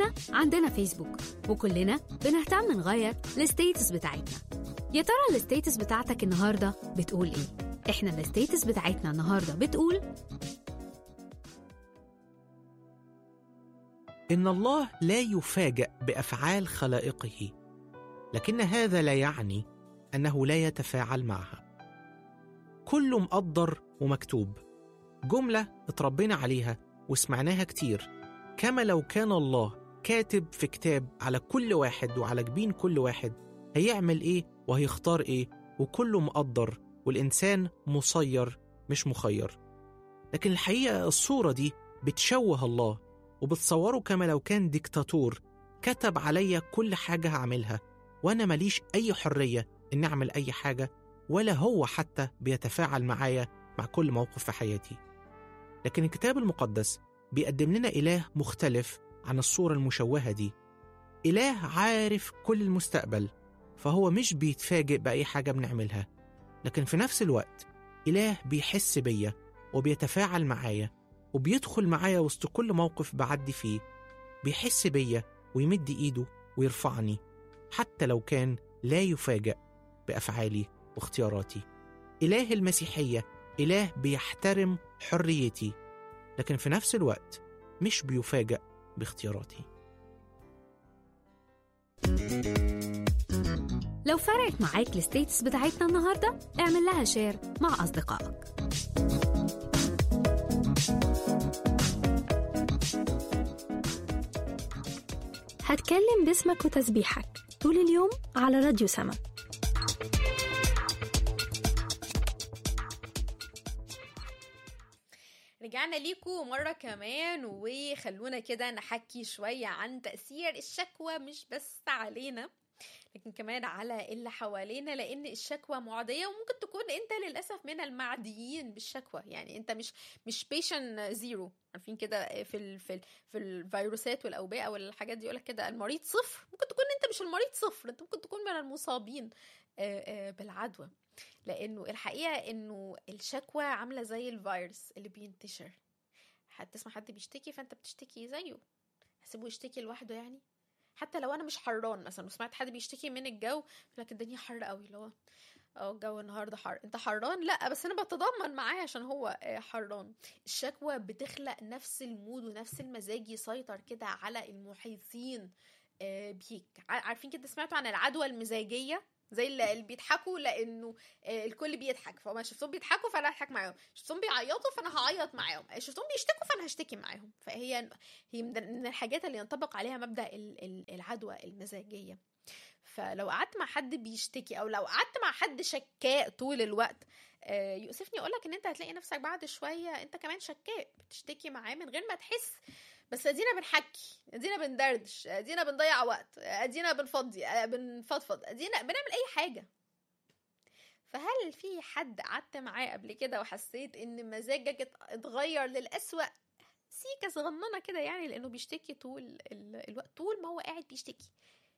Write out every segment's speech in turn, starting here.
كلنا عندنا فيسبوك وكلنا بنهتم نغير الستيتس بتاعتنا يا ترى الستيتس بتاعتك النهارده بتقول ايه احنا الستيتس بتاعتنا النهارده بتقول إن الله لا يفاجأ بأفعال خلائقه، لكن هذا لا يعني أنه لا يتفاعل معها. كله مقدر ومكتوب. جملة اتربينا عليها وسمعناها كتير، كما لو كان الله كاتب في كتاب على كل واحد وعلى جبين كل واحد هيعمل إيه وهيختار إيه، وكله مقدر والإنسان مسير مش مخير. لكن الحقيقة الصورة دي بتشوه الله وبتصوره كما لو كان ديكتاتور كتب عليا كل حاجة هعملها وأنا ماليش أي حرية إن أعمل أي حاجة ولا هو حتى بيتفاعل معايا مع كل موقف في حياتي لكن الكتاب المقدس بيقدم لنا إله مختلف عن الصورة المشوهة دي إله عارف كل المستقبل فهو مش بيتفاجئ بأي حاجة بنعملها لكن في نفس الوقت إله بيحس بيا وبيتفاعل معايا وبيدخل معايا وسط كل موقف بعدي فيه بيحس بيا ويمد ايده ويرفعني حتى لو كان لا يفاجأ بأفعالي واختياراتي إله المسيحية إله بيحترم حريتي لكن في نفس الوقت مش بيفاجأ باختياراتي لو فرقت معاك الستيتس بتاعتنا النهارده اعمل لها شير مع أصدقائك هتكلم باسمك وتسبيحك طول اليوم على راديو سما رجعنا ليكم مرة كمان وخلونا كده نحكي شوية عن تأثير الشكوى مش بس علينا لكن كمان على اللي حوالينا لان الشكوى معديه وممكن تكون انت للاسف من المعديين بالشكوى يعني انت مش مش بيشن زيرو عارفين كده في ال في ال في الفيروسات والاوبئه والحاجات دي يقول لك كده المريض صفر ممكن تكون انت مش المريض صفر انت ممكن تكون من المصابين بالعدوى لانه الحقيقه انه الشكوى عامله زي الفيروس اللي بينتشر هتسمع حد بيشتكي فانت بتشتكي زيه هسيبه يشتكي لوحده يعني حتى لو انا مش حران مثلا وسمعت حد بيشتكي من الجو لك الدنيا حر قوي اللي هو اه الجو النهارده حر انت حران لا بس انا بتضامن معاه عشان هو حران الشكوى بتخلق نفس المود ونفس المزاج يسيطر كده على المحيطين بيك عارفين كده سمعتوا عن العدوى المزاجيه زي اللي بيضحكوا لانه الكل بيضحك فما شفتهم بيضحكوا فانا هضحك معاهم شفتهم بيعيطوا فانا هعيط معاهم شفتهم بيشتكوا فانا هشتكي معاهم فهي هي من الحاجات اللي ينطبق عليها مبدا العدوى المزاجيه فلو قعدت مع حد بيشتكي او لو قعدت مع حد شكاء طول الوقت يؤسفني اقولك ان انت هتلاقي نفسك بعد شويه انت كمان شكاء بتشتكي معاه من غير ما تحس بس ادينا بنحكي ادينا بندردش ادينا بنضيع وقت ادينا بنفضي بنفضفض ادينا بنعمل اي حاجه فهل في حد قعدت معاه قبل كده وحسيت ان مزاجك اتغير للأسوأ سيكة صغننة كده يعني لانه بيشتكي طول الوقت طول ما هو قاعد بيشتكي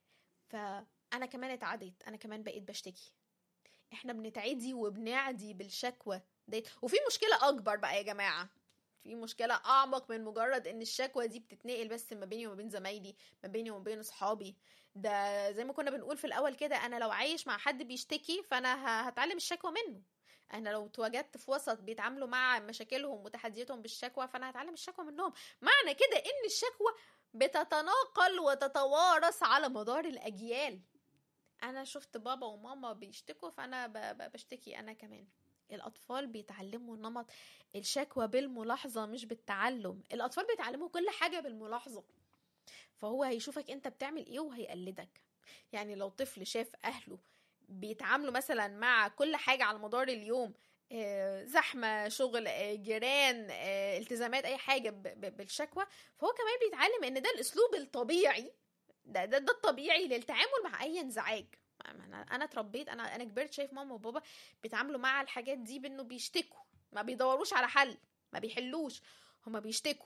فانا كمان اتعديت انا كمان بقيت بشتكي احنا بنتعدي وبنعدي بالشكوى ديت وفي مشكله اكبر بقى يا جماعه في مشكله اعمق من مجرد ان الشكوى دي بتتنقل بس ما بيني وما بين زمايلي ما بيني وما بين اصحابي ده زي ما كنا بنقول في الاول كده انا لو عايش مع حد بيشتكي فانا هتعلم الشكوى منه انا لو اتواجدت في وسط بيتعاملوا مع مشاكلهم وتحدياتهم بالشكوى فانا هتعلم الشكوى منهم معنى كده ان الشكوى بتتناقل وتتوارث على مدار الاجيال انا شفت بابا وماما بيشتكوا فانا بشتكي انا كمان الأطفال بيتعلموا نمط الشكوى بالملاحظة مش بالتعلم الأطفال بيتعلموا كل حاجة بالملاحظة فهو هيشوفك أنت بتعمل إيه وهيقلدك يعني لو طفل شاف أهله بيتعاملوا مثلا مع كل حاجة على مدار اليوم زحمة شغل جيران التزامات أي حاجة بالشكوى فهو كمان بيتعلم إن ده الأسلوب الطبيعي ده ده, ده الطبيعي للتعامل مع أي انزعاج انا انا اتربيت انا انا كبرت شايف ماما وبابا بيتعاملوا مع الحاجات دي بانه بيشتكوا ما بيدوروش على حل ما بيحلوش هما بيشتكوا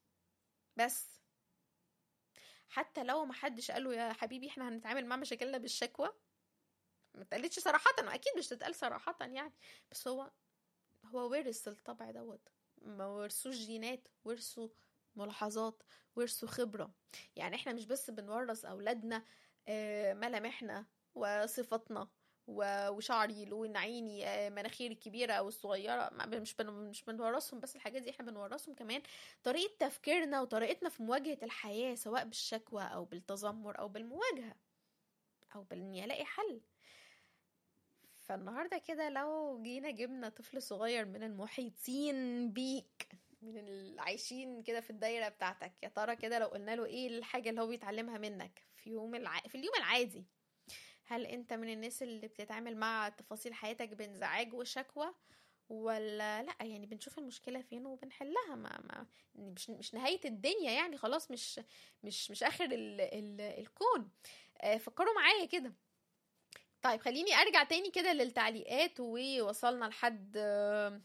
بس حتى لو ما حدش قاله يا حبيبي احنا هنتعامل مع مشاكلنا بالشكوى ما اتقالتش صراحة واكيد مش تتقال صراحة يعني بس هو هو ورث الطبع دوت ما ورثوش جينات ورثوا ملاحظات ورثوا خبرة يعني احنا مش بس بنورث أولادنا آه، ملامحنا وصفاتنا و- وشعري لون عيني آه، مناخيري الكبيره او الصغيره ما- مش بن مش بنورثهم بس الحاجات دي احنا بنورثهم كمان طريقه تفكيرنا وطريقتنا في مواجهه الحياه سواء بالشكوى او بالتذمر او بالمواجهه او باني الاقي حل فالنهارده كده لو جينا جبنا طفل صغير من المحيطين بيك من اللي عايشين كده في الدايره بتاعتك يا ترى كده لو قلنا له ايه الحاجه اللي هو بيتعلمها منك في يوم الع... في اليوم العادي هل انت من الناس اللي بتتعامل مع تفاصيل حياتك بانزعاج وشكوى ولا لا يعني بنشوف المشكله فين وبنحلها ما, ما مش مش نهايه الدنيا يعني خلاص مش مش مش اخر ال ال الكون آه، فكروا معايا كده طيب خليني ارجع تاني كده للتعليقات ووصلنا لحد آه،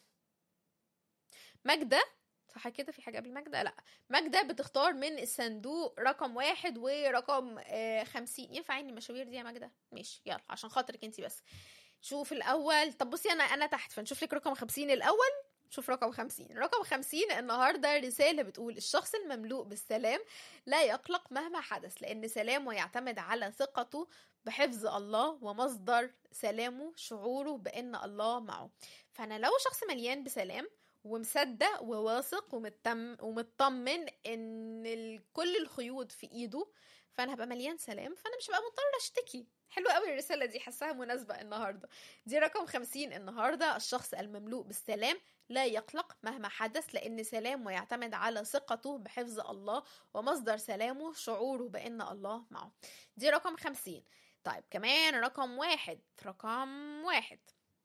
ماجدة صح كده في حاجة قبل ماجدة لا ماجدة بتختار من الصندوق رقم واحد ورقم آه، خمسين ينفع اني المشاوير دي يا ماجدة ماشي يلا عشان خاطرك انتي بس شوف الاول طب بصي انا انا تحت فنشوف لك رقم خمسين الاول شوف رقم خمسين رقم خمسين النهاردة رسالة بتقول الشخص المملوء بالسلام لا يقلق مهما حدث لأن سلامه يعتمد على ثقته بحفظ الله ومصدر سلامه شعوره بأن الله معه فأنا لو شخص مليان بسلام ومصدق وواثق ومتم ومطمن ان ال- كل الخيوط في ايده فانا هبقى مليان سلام فانا مش هبقى مضطره اشتكي حلوه قوي الرساله دي حاساها مناسبه النهارده دي رقم خمسين النهارده الشخص المملوء بالسلام لا يقلق مهما حدث لان سلامه يعتمد على ثقته بحفظ الله ومصدر سلامه شعوره بان الله معه دي رقم خمسين طيب كمان رقم واحد رقم واحد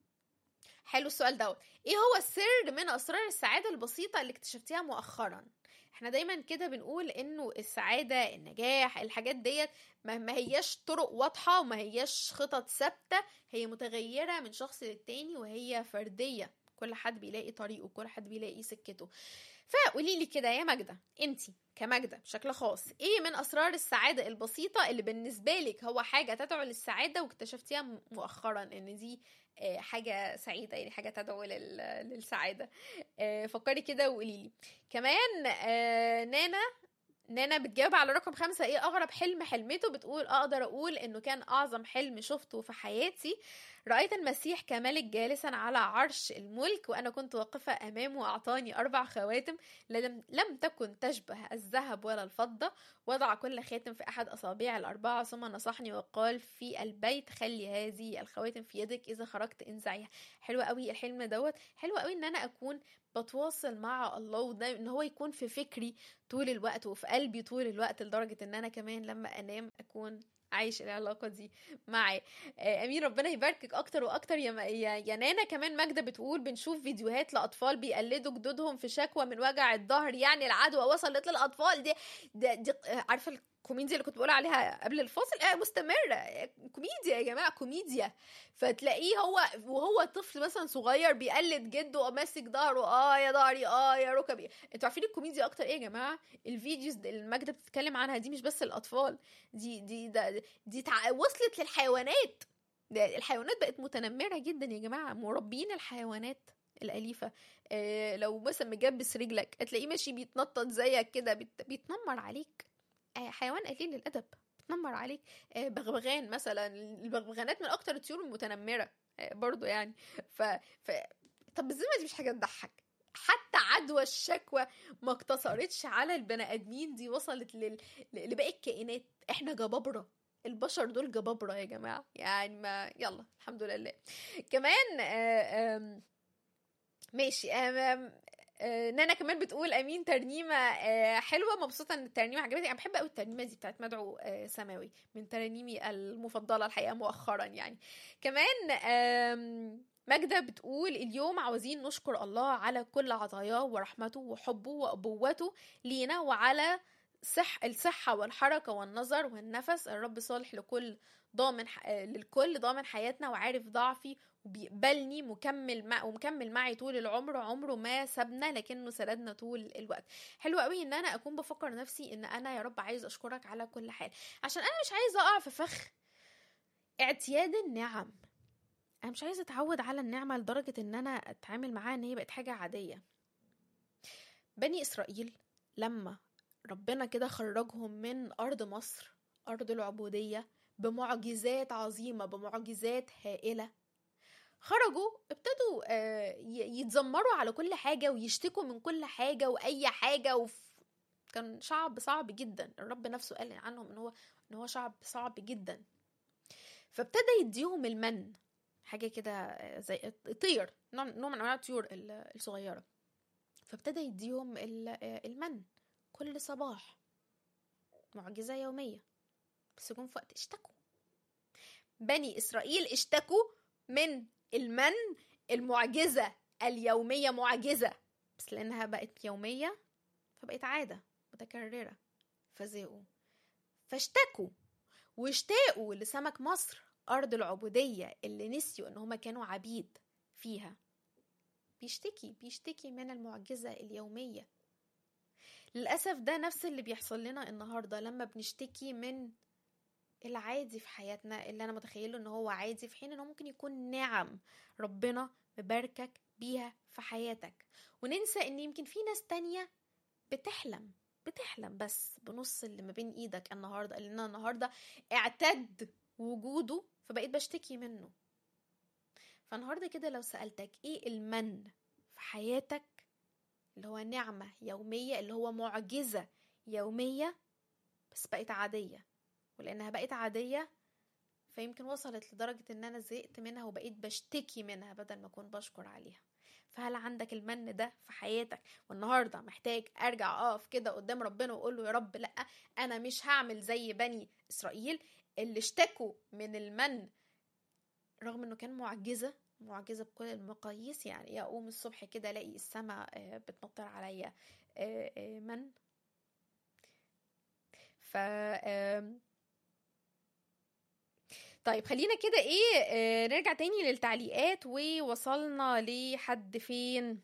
حلو السؤال دوت ايه هو السر من اسرار السعاده البسيطه اللي اكتشفتيها مؤخرا احنا دايما كده بنقول انه السعاده النجاح الحاجات ديت ما ما هياش طرق واضحه وما هياش خطط ثابته هي متغيره من شخص للتاني وهي فرديه كل حد بيلاقي طريقه كل حد بيلاقي سكته فقولي لي كده يا ماجدة انتي كماجدة بشكل خاص ايه من اسرار السعادة البسيطة اللي بالنسبة لك هو حاجة تدعو للسعادة واكتشفتيها م- مؤخرا ان دي آه، حاجة سعيدة يعني حاجة تدعو لل- للسعادة آه، فكري كده وقولي لي كمان آه، نانا نانا بتجاوب على رقم خمسة ايه اغرب حلم حلمته بتقول اقدر اقول انه كان اعظم حلم شفته في حياتي رأيت المسيح كملك جالسا على عرش الملك وأنا كنت واقفة أمامه وأعطاني أربع خواتم لم, لم تكن تشبه الذهب ولا الفضة وضع كل خاتم في أحد أصابع الأربعة ثم نصحني وقال في البيت خلي هذه الخواتم في يدك إذا خرجت انزعيها حلو قوي الحلم دوت حلو قوي إن أنا أكون بتواصل مع الله وده ان هو يكون في فكري طول الوقت وفي قلبي طول الوقت لدرجة ان انا كمان لما انام اكون عايش العلاقة دي معاه آه، امين ربنا يباركك اكتر واكتر يا, م- يا, يا نانا كمان ماجدة بتقول بنشوف فيديوهات لاطفال بيقلدوا جدودهم في شكوى من وجع الظهر يعني العدوى وصلت للاطفال دي, دي, دي آه، عارفه الكوميديا اللي كنت بقول عليها قبل الفاصل آه مستمرة آه، كوميديا يا جماعة كوميديا فتلاقيه هو وهو طفل مثلا صغير بيقلد جده ماسك ظهره اه يا ظهري اه يا ركبي انتوا عارفين الكوميديا اكتر ايه يا جماعه الفيديوز اللي الماجده بتتكلم عنها دي مش بس الاطفال دي دي ده دي تع... وصلت للحيوانات ده الحيوانات بقت متنمره جدا يا جماعه مربين الحيوانات الأليفة آه لو مثلا مجبس رجلك هتلاقيه ماشي بيتنطط زيك كده بيت... بيتنمر عليك آه حيوان قليل الأدب بيتنمر عليك آه بغبغان مثلا البغبغانات من أكتر الطيور المتنمرة آه برضو يعني ف... ف... طب بالذمة دي مش حاجة تضحك حتى عدوى الشكوى ما اقتصرتش على البني ادمين دي وصلت لل... ل- لباقي الكائنات احنا جبابره البشر دول جبابره يا جماعه يعني ما يلا الحمد لله كمان آه، آم، ماشي آم، آم، آه، نانا كمان بتقول امين ترنيمه آه، حلوه مبسوطه ان الترنيمه عجبتني انا بحب قوي الترنيمه دي بتاعت مدعو آه، سماوي من ترانيمي المفضله الحقيقه مؤخرا يعني كمان آم، ماجدة بتقول اليوم عاوزين نشكر الله على كل عطاياه ورحمته وحبه وأبوته لينا وعلى صح الصحة والحركة والنظر والنفس الرب صالح لكل ضامن ح... آه، للكل ضامن حياتنا وعارف ضعفي وبيقبلني مكمل مع ومكمل معي طول العمر عمره ما سابنا لكنه سندنا طول الوقت حلو قوي ان انا اكون بفكر نفسي ان انا يا رب عايز اشكرك على كل حال عشان انا مش عايزه اقع في فخ اعتياد النعم انا مش عايزه اتعود على النعمه لدرجه ان انا اتعامل معاها ان هي بقت حاجه عاديه بني اسرائيل لما ربنا كده خرجهم من أرض مصر أرض العبودية بمعجزات عظيمة بمعجزات هائلة خرجوا ابتدوا آه، ي- يتذمروا على كل حاجة ويشتكوا من كل حاجة وأي حاجة وف... كان شعب صعب جدا الرب نفسه قال عنهم ان هو ان هو شعب صعب جدا فابتدى يديهم المن حاجه كده آه، زي طير نوع نوع من انواع الطيور ال- الصغيره فابتدى يديهم ال- آه، المن كل صباح معجزه يوميه بس جم في وقت اشتكوا بني اسرائيل اشتكوا من المن المعجزه اليوميه معجزه بس لانها بقت يوميه فبقت عاده متكرره فزهقوا فاشتكوا واشتاقوا لسمك مصر أرض العبودية اللي نسيوا إن هما كانوا عبيد فيها بيشتكي بيشتكي من المعجزة اليومية للأسف ده نفس اللي بيحصل لنا النهاردة لما بنشتكي من العادي في حياتنا اللي أنا متخيله إن هو عادي في حين إنه ممكن يكون نعم ربنا مباركك بيها في حياتك وننسى إن يمكن في ناس تانية بتحلم بتحلم بس بنص اللي ما بين ايدك النهارده اللي انا النهارده اعتد وجوده فبقيت بشتكي منه فالنهارده كده لو سألتك ايه المن في حياتك اللي هو نعمة يومية اللي هو معجزة يومية بس بقت عادية ولأنها بقت عادية فيمكن وصلت لدرجة إن أنا زهقت منها وبقيت بشتكي منها بدل ما أكون بشكر عليها فهل عندك المن ده في حياتك والنهارده محتاج ارجع اقف كده قدام ربنا واقول له يا رب لا انا مش هعمل زي بني اسرائيل اللي اشتكوا من المن رغم انه كان معجزه معجزه بكل المقاييس يعني اقوم الصبح كده الاقي السماء آه، بتمطر عليا آه، آه، من ف آم، طيب خلينا كده ايه آه، نرجع تاني للتعليقات ووصلنا لحد فين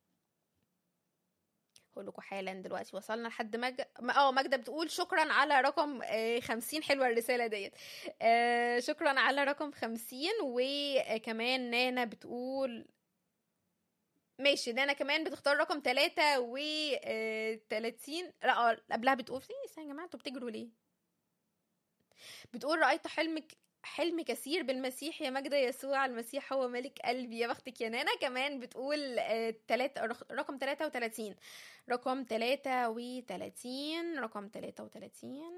هقول لكم حالا دلوقتي وصلنا لحد مج... اه ماجدة بتقول شكرا على رقم آه، 50 حلوة الرسالة ديت آه، شكرا على رقم 50 وكمان نانا بتقول ماشي نانا كمان بتختار رقم 3 و 30 لا آه، قبلها بتقول ايه يا جماعه انتوا بتجروا ليه بتقول رأيت حلمك حلم كثير بالمسيح يا مجد يسوع المسيح هو ملك قلبي يا بختك يا نانا كمان بتقول آه، تلات رق- رقم 33 رقم 33 رقم 33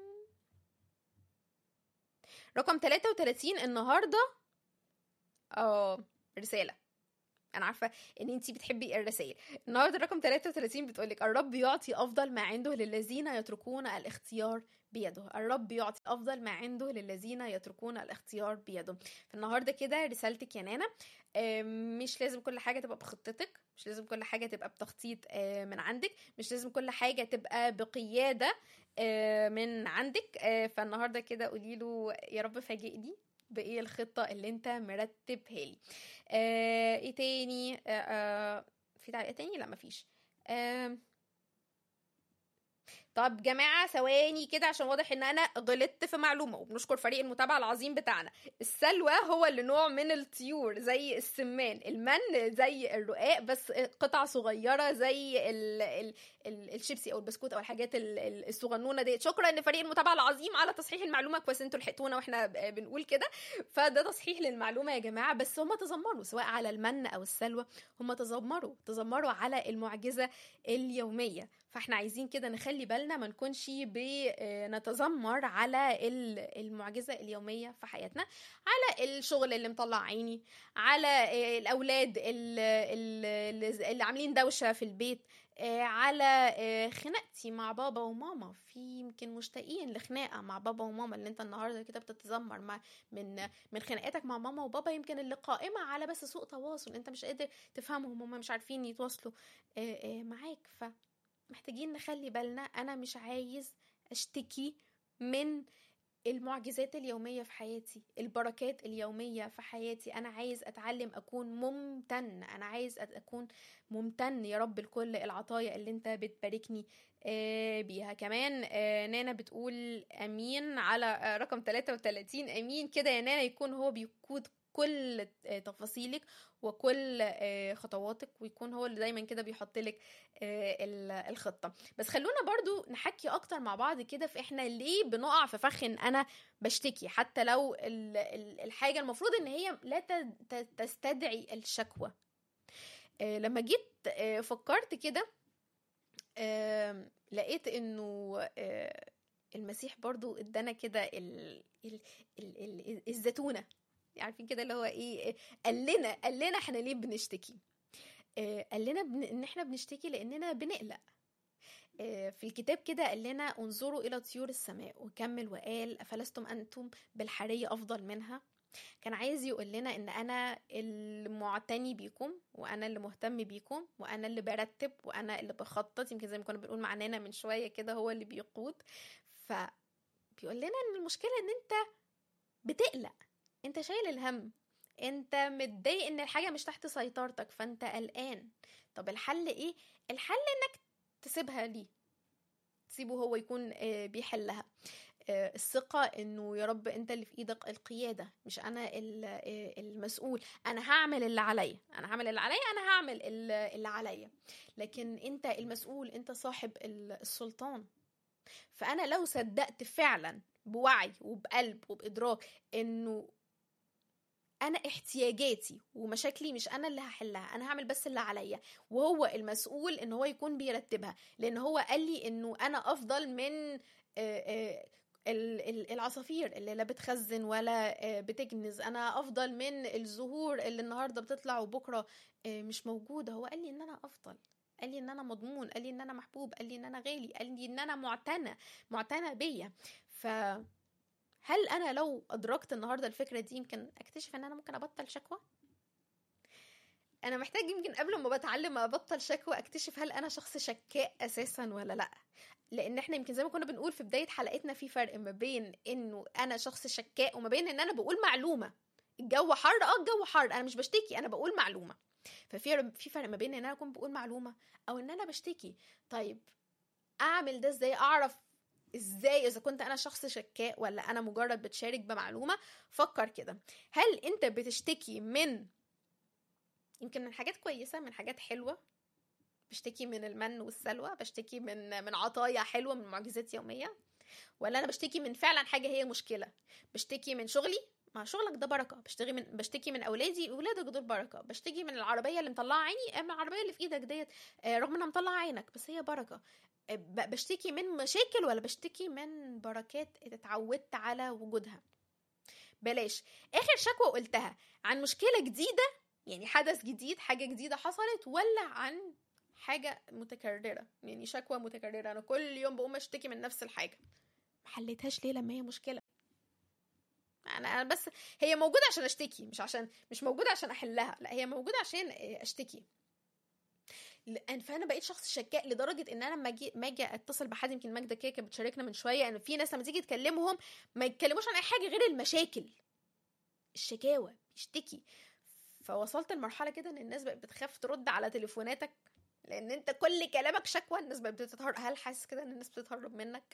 رقم 33 النهارده اه رسالة انا عارفه ان انتي بتحبي الرسائل النهارده رقم 33 بتقولك الرب يعطي افضل ما عنده للذين يتركون الاختيار بيده الرب يعطي افضل ما عنده للذين يتركون الاختيار بيده فالنهارده كده رسالتك يا نانا آم، مش لازم كل حاجه تبقى بخطتك مش لازم كل حاجه تبقى بتخطيط آه، من عندك مش لازم كل حاجه تبقى بقياده آه، من عندك آه، فالنهارده كده قولي له يا رب فاجئني بايه الخطه اللي انت مرتبها لي آه، ايه تاني آه، آه، في تعليق تاني لا مفيش آم، طب جماعة ثواني كده عشان واضح ان انا غلطت في معلومة وبنشكر فريق المتابعة العظيم بتاعنا السلوى هو اللي نوع من الطيور زي السمان المن زي الرقاق بس قطع صغيرة زي ال ال ال الشيبسي او البسكوت او الحاجات ال- ال- الصغنونة دي شكرا لفريق المتابعة العظيم على تصحيح المعلومة كويس انتوا لحقتونا واحنا ب- بنقول كده فده تصحيح للمعلومة يا جماعة بس هم تذمروا سواء على المن او السلوى هم تذمروا تذمروا على المعجزة اليومية فاحنا عايزين كده نخلي بالنا ما نكونش بنتذمر على ال- المعجزة اليومية في حياتنا على الشغل اللي مطلع عيني على آه، الأولاد اللي, اللي, اللي عاملين دوشة في البيت آه، على آه، خناقتي مع بابا وماما في يمكن مشتاقين لخناقه مع بابا وماما اللي انت النهارده كده بتتذمر مع من من خناقاتك مع ماما وبابا يمكن اللي قائمه على بس سوء تواصل انت مش قادر تفهمهم هم مش عارفين يتواصلوا آه، آه، معاك فمحتاجين نخلي بالنا انا مش عايز اشتكي من المعجزات اليومية في حياتي البركات اليومية في حياتي أنا عايز أتعلم أكون ممتن أنا عايز أت- أكون ممتن يا رب لكل العطايا اللي أنت بتباركني آه، بيها كمان آه، نانا بتقول أمين على آه، رقم 33 أمين كده يا نانا يكون هو بيقود كل آه، تفاصيلك وكل آه، خطواتك ويكون هو اللي دايما كده بيحط لك آه، ال- الخطه بس خلونا برضو نحكي اكتر مع بعض كده في احنا ليه بنقع في فخ ان انا بشتكي حتى لو ال- ال- الحاجه المفروض ان هي لا ت- ت- تستدعي الشكوى آه، لما جيت آه، فكرت كده آم، لقيت انه آه، المسيح برضو ادانا كده ال... ال... ال... ال... الزتونه عارفين كده اللي هو ايه قال لنا قال لنا احنا ليه بنشتكي آه، قال لنا بن... ان احنا بنشتكي لاننا بنقلق آه، في الكتاب كده قال لنا انظروا الى طيور السماء وكمل وقال افلستم انتم بالحريه افضل منها كان عايز يقول لنا ان انا المعتني بيكم وانا اللي مهتم بيكم وانا اللي برتب وانا اللي بخطط يمكن زي ما كنا بنقول مع نانا من شويه كده هو اللي بيقود فبيقول لنا ان المشكله ان انت بتقلق انت شايل الهم انت متضايق ان الحاجه مش تحت سيطرتك فانت قلقان طب الحل ايه الحل انك تسيبها ليه تسيبه هو يكون آه، بيحلها آه، الثقة انه يا رب انت اللي في ايدك القيادة مش انا ال- آه، المسؤول انا هعمل اللي عليا انا هعمل اللي عليا انا هعمل ال- اللي عليا لكن انت المسؤول انت صاحب ال- السلطان فانا لو صدقت فعلا بوعي وبقلب وبادراك انه انا احتياجاتي ومشاكلي مش انا اللي هحلها انا هعمل بس اللي عليا وهو المسؤول ان هو يكون بيرتبها لان هو قال لي انه انا افضل من آه، آه، ال- ال- العصافير اللي لا بتخزن ولا آه، بتكنز انا افضل من الزهور اللي النهارده بتطلع وبكره آه، مش موجوده هو قال لي ان انا افضل قال لي ان انا مضمون قال لي ان انا محبوب قال لي ان انا غالي قال لي ان انا معتنى معتنى بيا ف هل انا لو ادركت النهارده الفكره دي يمكن اكتشف ان انا ممكن ابطل شكوى انا محتاج يمكن قبل ما بتعلم ابطل شكوى اكتشف هل انا شخص شكاء اساسا ولا لا لان احنا يمكن زي ما كنا بنقول في بدايه حلقتنا في فرق ما بين انه انا شخص شكاء وما بين ان انا بقول معلومه الجو حر اه الجو حر انا مش بشتكي انا بقول معلومه ففي في فرق ما بين ان انا اكون بقول معلومه او ان انا بشتكي طيب اعمل ده ازاي اعرف ازاي اذا كنت انا شخص شكاء ولا انا مجرد بتشارك بمعلومه فكر كده هل انت بتشتكي من يمكن من حاجات كويسه من حاجات حلوه بشتكي من المن والسلوى بشتكي من من عطايا حلوه من معجزات يوميه ولا انا بشتكي من فعلا حاجه هي مشكله بشتكي من شغلي ما شغلك ده بركه بشتغي من بشتكي من اولادي اولادك دول بركه بشتكي من العربيه اللي مطلعه عيني من العربيه اللي في ايدك ديت آه، رغم انها مطلعه عينك بس هي بركه آه، ب- بشتكي من مشاكل ولا بشتكي من بركات اتعودت على وجودها بلاش اخر شكوى قلتها عن مشكله جديده يعني حدث جديد حاجه جديده حصلت ولا عن حاجه متكرره يعني شكوى متكرره انا كل يوم بقوم اشتكي من نفس الحاجه ما حليتهاش ليه لما هي مشكله انا انا بس هي موجوده عشان اشتكي مش عشان مش موجوده عشان احلها لا هي موجوده عشان اشتكي لأن- فانا بقيت شخص شكاء لدرجه ان انا لما اجي ما اجي اتصل بحد يمكن ماجده كده كانت بتشاركنا من شويه ان في ناس لما تيجي تكلمهم ما يتكلموش عن اي حاجه غير المشاكل الشكاوى بيشتكي فوصلت لمرحله كده ان الناس بقت بتخاف ترد على تليفوناتك لان انت كل كلامك شكوى الناس بقت بتتهرب هل حاسس كده ان الناس بتتهرب منك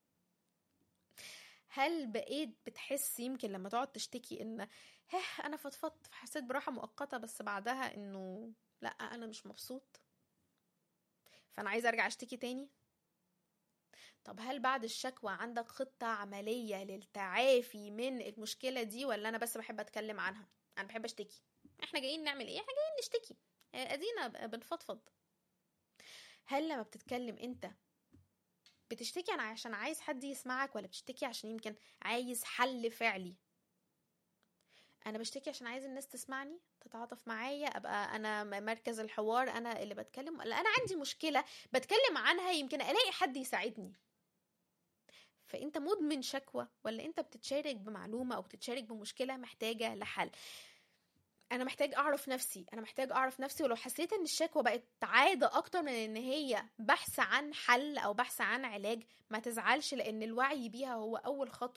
هل بقيت بتحس يمكن لما تقعد تشتكي ان ها انا فضفضت فحسيت براحه مؤقته بس بعدها انه لا انا مش مبسوط فانا عايزه ارجع اشتكي تاني طب هل بعد الشكوى عندك خطه عمليه للتعافي من المشكله دي ولا انا بس بحب اتكلم عنها انا بحب اشتكي احنا جايين نعمل ايه احنا جايين نشتكي آه، ادينا ب- بنفضفض هل لما بتتكلم انت بتشتكي انا عشان عايز حد يسمعك ولا بتشتكي عشان يمكن عايز حل فعلي انا بشتكي عشان عايز الناس تسمعني تتعاطف معايا ابقى انا م- مركز الحوار انا اللي بتكلم ولا انا عندي مشكله بتكلم عنها يمكن الاقي حد يساعدني فانت مدمن شكوى ولا انت بتتشارك بمعلومه او بتتشارك بمشكله محتاجه لحل انا محتاج اعرف نفسي انا محتاج اعرف نفسي ولو حسيت ان الشكوى بقت عاده اكتر من ان هي بحث عن حل او بحث عن علاج ما تزعلش لان الوعي بيها هو اول خطوه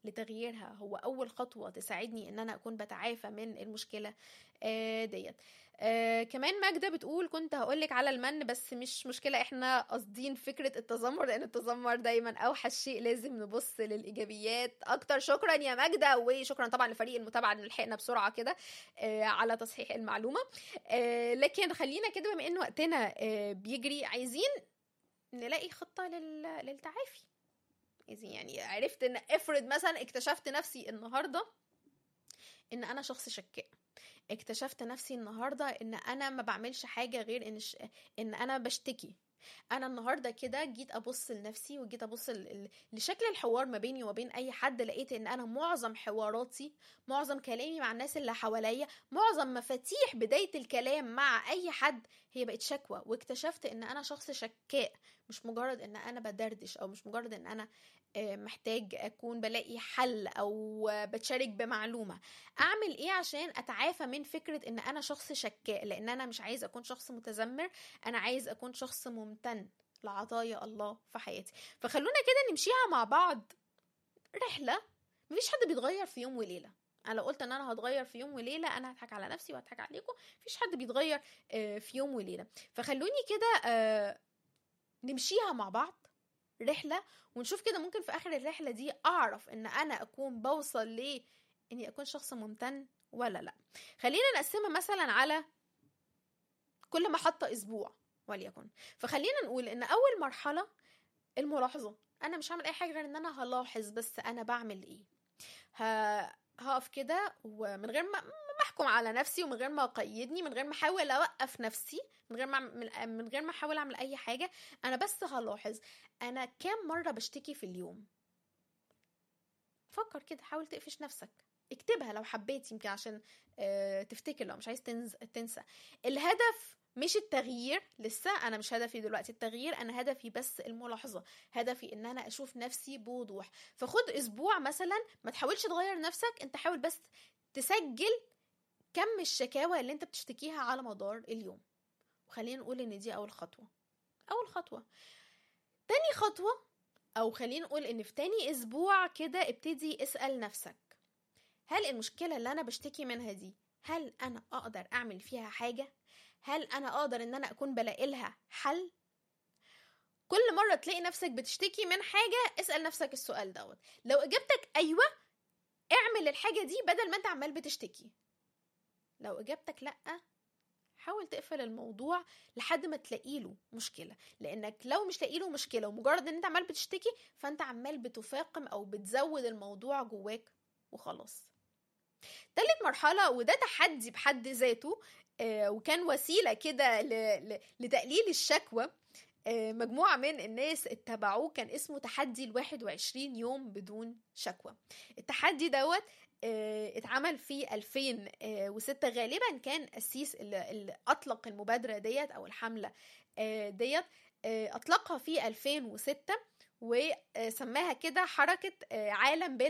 لتغييرها هو اول خطوه تساعدني ان انا اكون بتعافى من المشكله آه ديت آه كمان ماجدة بتقول كنت هقولك على المن بس مش مشكلة احنا قاصدين فكرة التذمر لان التذمر دايما اوحش شيء لازم نبص للايجابيات اكتر شكرا يا ماجدة وشكرا طبعا لفريق المتابعة ان لحقنا بسرعة كده آه على تصحيح المعلومة آه لكن خلينا كده بما ان وقتنا آه بيجري عايزين نلاقي خطة لل... للتعافي يعني عرفت ان افرض مثلا اكتشفت نفسي النهارده ان انا شخص شكاء اكتشفت نفسي النهارده ان انا ما بعملش حاجه غير ان ش... ان انا بشتكي انا النهارده كده جيت ابص لنفسي وجيت ابص ل... لشكل الحوار ما بيني وبين اي حد لقيت ان انا معظم حواراتي معظم كلامي مع الناس اللي حواليا معظم مفاتيح بدايه الكلام مع اي حد هي بقت شكوى واكتشفت ان انا شخص شكاء مش مجرد ان انا بدردش او مش مجرد ان انا محتاج اكون بلاقي حل او بتشارك بمعلومه اعمل ايه عشان اتعافى من فكره ان انا شخص شكاء لان انا مش عايز اكون شخص متذمر انا عايز اكون شخص ممتن لعطايا الله في حياتي فخلونا كده نمشيها مع بعض رحله مفيش حد بيتغير في يوم وليله انا لو قلت ان انا هتغير في يوم وليله انا هضحك على نفسي وهضحك عليكم مفيش حد بيتغير في يوم وليله فخلوني كده نمشيها مع بعض رحله ونشوف كده ممكن في اخر الرحله دي اعرف ان انا اكون بوصل ل اني اكون شخص ممتن ولا لا خلينا نقسمها مثلا على كل محطه اسبوع وليكن فخلينا نقول ان اول مرحله الملاحظه انا مش هعمل اي حاجه غير ان انا هلاحظ بس انا بعمل ايه هقف كده ومن غير ما احكم على نفسي ومن غير ما اقيدني من غير ما احاول اوقف نفسي من غير ما من غير ما احاول اعمل اي حاجه انا بس هلاحظ انا كام مره بشتكي في اليوم فكر كده حاول تقفش نفسك اكتبها لو حبيت يمكن عشان اه تفتكر لو مش عايز تنسى الهدف مش التغيير لسه انا مش هدفي دلوقتي التغيير انا هدفي بس الملاحظه هدفي ان انا اشوف نفسي بوضوح فخد اسبوع مثلا ما تحاولش تغير نفسك انت حاول بس تسجل كم الشكاوى اللي انت بتشتكيها على مدار اليوم وخلينا نقول ان دي اول خطوه اول خطوه تاني خطوه او خلينا نقول ان في تاني اسبوع كده ابتدي اسال نفسك هل المشكله اللي انا بشتكي منها دي هل انا اقدر اعمل فيها حاجه هل انا اقدر ان انا اكون بلاقي لها حل كل مره تلاقي نفسك بتشتكي من حاجه اسال نفسك السؤال دوت لو اجابتك ايوه اعمل الحاجه دي بدل ما انت عمال بتشتكي لو اجابتك لا حاول تقفل الموضوع لحد ما تلاقي له مشكله لانك لو مش لاقي له مشكله ومجرد ان انت عمال بتشتكي فانت عمال بتفاقم او بتزود الموضوع جواك وخلاص تالت مرحلة وده تحدي بحد ذاته آه وكان وسيلة كده لتقليل الشكوى آه مجموعة من الناس اتبعوه كان اسمه تحدي الواحد وعشرين يوم بدون شكوى التحدي دوت اه اتعمل في 2006 غالبا كان قسيس اللي, اللي اطلق المبادره ديت او الحمله اه ديت اه اطلقها في 2006 وسماها كده حركه عالم بلا